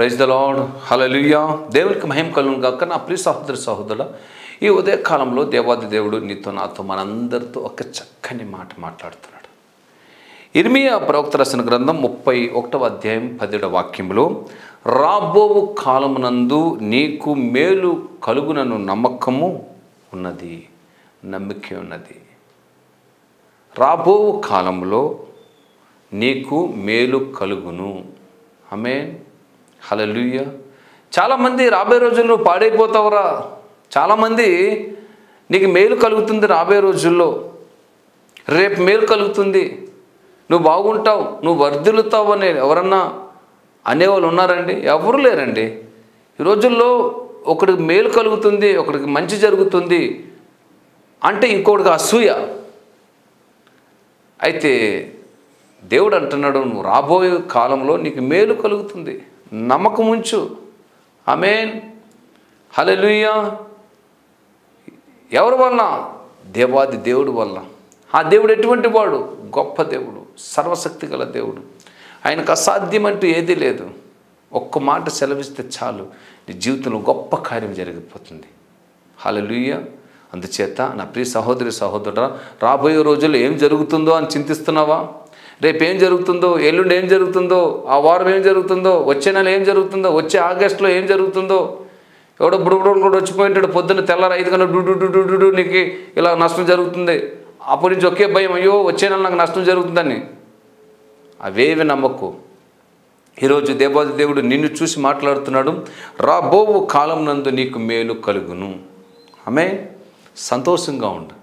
praise the lord హలలుయా దేవునికి మహిమ కలుగును కాక నా ప్రియ సహోదరి సహోదరుల ఈ ఉదయకాలంలో దేవాది దేవుడు నీతో నాతో మనందరితో ఒక చక్కని మాట మాట్లాడుతున్నాడు ఇర్మియా ప్రవక్త రాసిన గ్రంథం ముప్పై ఒకటవ అధ్యాయం పదిహేడవ వాక్యంలో రాబోవు కాలమునందు నీకు మేలు కలుగునను నమ్మకము ఉన్నది నమ్మిక ఉన్నది రాబో కాలంలో నీకు మేలు కలుగును ఆమె హలలుయ చాలామంది రాబోయే రోజుల్లో పాడైపోతావురా చాలామంది నీకు మేలు కలుగుతుంది రాబోయే రోజుల్లో రేపు మేలు కలుగుతుంది నువ్వు బాగుంటావు నువ్వు వర్ధిల్లుతావు అని ఎవరన్నా అనేవాళ్ళు ఉన్నారండి ఎవరు లేరండి ఈ రోజుల్లో ఒకడికి మేలు కలుగుతుంది ఒకడికి మంచి జరుగుతుంది అంటే ఇంకోటికి అసూయ అయితే దేవుడు అంటున్నాడు నువ్వు రాబోయే కాలంలో నీకు మేలు కలుగుతుంది నమ్మకం ఉంచు ఆమెన్ హలెలుయ్యా ఎవరి వల్ల దేవాది దేవుడు వల్ల ఆ దేవుడు ఎటువంటి వాడు గొప్ప దేవుడు సర్వశక్తి గల దేవుడు ఆయనకు అసాధ్యం అంటూ ఏదీ లేదు ఒక్క మాట సెలవిస్తే చాలు నీ జీవితంలో గొప్ప కార్యం జరిగిపోతుంది హలలుయ్య అందుచేత నా ప్రియ సహోదరి సహోదరుడా రాబోయే రోజుల్లో ఏం జరుగుతుందో అని చింతిస్తున్నావా రేపు ఏం జరుగుతుందో ఎల్లుండి ఏం జరుగుతుందో ఆ వారం ఏం జరుగుతుందో వచ్చే నెల ఏం జరుగుతుందో వచ్చే ఆగస్టులో ఏం జరుగుతుందో ఎవడో బుడుబుడు కూడా వచ్చిపోయింటాడు పొద్దున్న తెల్లారు ఐదు గంటల డు డు డు డు డు నీకు ఇలా నష్టం జరుగుతుంది అప్పటి నుంచి ఒకే భయం అయ్యో వచ్చే నెల నాకు నష్టం జరుగుతుందని అవేవి నమ్మకు ఈరోజు దేవాది దేవుడు నిన్ను చూసి మాట్లాడుతున్నాడు రాబోవు కాలం నందు నీకు మేలు కలుగును ఆమె సంతోషంగా ఉండు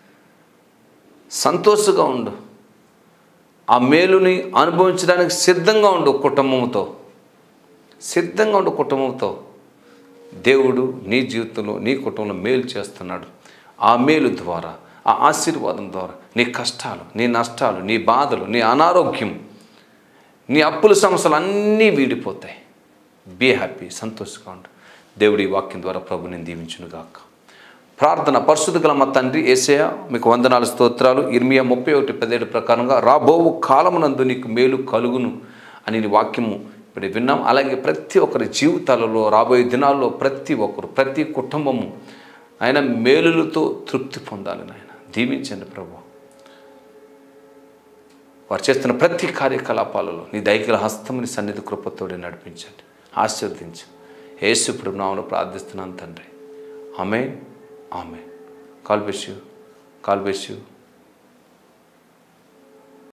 సంతోషంగా ఉండు ఆ మేలుని అనుభవించడానికి సిద్ధంగా ఉండు కుటుంబంతో సిద్ధంగా ఉండు కుటుంబంతో దేవుడు నీ జీవితంలో నీ కుటుంబంలో మేలు చేస్తున్నాడు ఆ మేలు ద్వారా ఆ ఆశీర్వాదం ద్వారా నీ కష్టాలు నీ నష్టాలు నీ బాధలు నీ అనారోగ్యం నీ అప్పుల సమస్యలు అన్నీ వీడిపోతాయి బీ హ్యాపీ సంతోషంగా ఉండు దేవుడి వాక్యం ద్వారా ప్రభు నేను దీవించునుగాక ప్రార్థన పరిశుద్ధ గల మా తండ్రి ఏసయ మీకు వందనాలు స్తోత్రాలు ఇర్మియా ముప్పై ఒకటి పదిహేడు ప్రకారంగా రాబోవు కాలమునందు నీకు మేలు కలుగును అని నీ వాక్యము ఇప్పుడు విన్నాం అలాగే ప్రతి ఒక్కరి జీవితాలలో రాబోయే దినాల్లో ప్రతి ఒక్కరు ప్రతి కుటుంబము ఆయన మేలులతో తృప్తి పొందాలి నాయన దీవించండి ప్రభు వారు చేస్తున్న ప్రతి కార్యకలాపాలలో నీ దైకిల హస్తముని సన్నిధి కృపతోడి నడిపించండి ఆశీర్వదించు యేసు ప్రభు నామములో ప్రార్థిస్తున్నాను తండ్రి ఆమె ఆమె God bless you God bless you